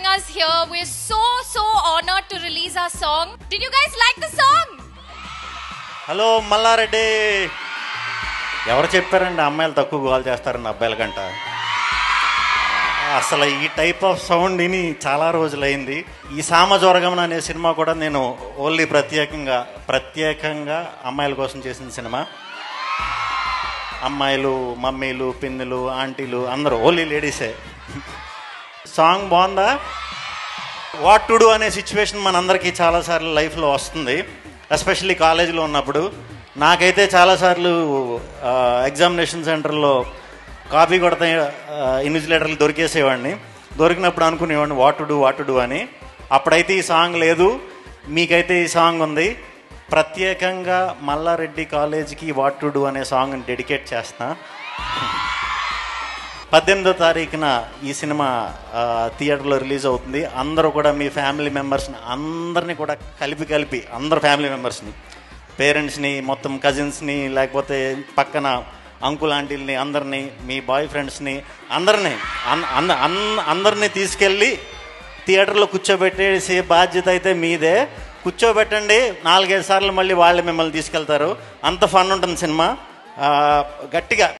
us here. We're so, so honored to release our song. Did you guys like the song? Hello Mallareddy ఎవరు చెప్పారండి అమ్మాయిలు తక్కువ goal చేస్తారండి అబ్బాయిల కంట అసలు ఈ టైప్ ఆఫ్ సౌండ్ విని చాలా రోజులైంది ఈ సామజోరగమన అనే సినిమా కూడా నేను ఓన్లీ ప్రత్యేకంగా ప్రత్యేకంగా అమ్మాయిల కోసం చేసిన సినిమా అమ్మాయిలు మమ్మీలు పిన్నులు ఆంటీలు అందరూ ఓన్లీ లేడీసే సాంగ్ బాగుందా వాట్ టు డూ అనే సిచ్యువేషన్ మనందరికీ చాలాసార్లు లైఫ్లో వస్తుంది ఎస్పెషల్లీ కాలేజీలో ఉన్నప్పుడు నాకైతే చాలాసార్లు ఎగ్జామినేషన్ సెంటర్లో కాపీ కొడితే ఇన్విజిలేటర్లు దొరికేసేవాడిని దొరికినప్పుడు అనుకునేవాడిని what to do what to do అని అప్పుడైతే ఈ సాంగ్ లేదు మీకైతే ఈ సాంగ్ ఉంది ప్రత్యేకంగా మల్లారెడ్డి కాలేజీకి వాట్ టు డూ అనే సాంగ్ని డెడికేట్ చేస్తా పద్దెనిమిదో తారీఖున ఈ సినిమా ఆ, థియేటర్లో రిలీజ్ అవుతుంది అందరూ కూడా మీ ఫ్యామిలీ మెంబర్స్ని అందరినీ కూడా కలిపి కలిపి అందరు ఫ్యామిలీ మెంబర్స్ని పేరెంట్స్ని మొత్తం కజిన్స్ని లేకపోతే పక్కన అంకుల్ ఆంటీల్ని అందరినీ మీ బాయ్ ఫ్రెండ్స్ని అందరినీ అన్- అన్- అన్- అందరినీ తీసుకెళ్ళి థియేటర్లో కూర్చోబెట్టేసే బాధ్యత అయితే మీదే కూర్చోబెట్టండి నాలుగైదు సార్లు మళ్ళీ వాళ్ళే మిమ్మల్ని తీసుకెళ్తారు అంత ఫన్ ఉంటుంది సినిమా ఆ, గట్టిగా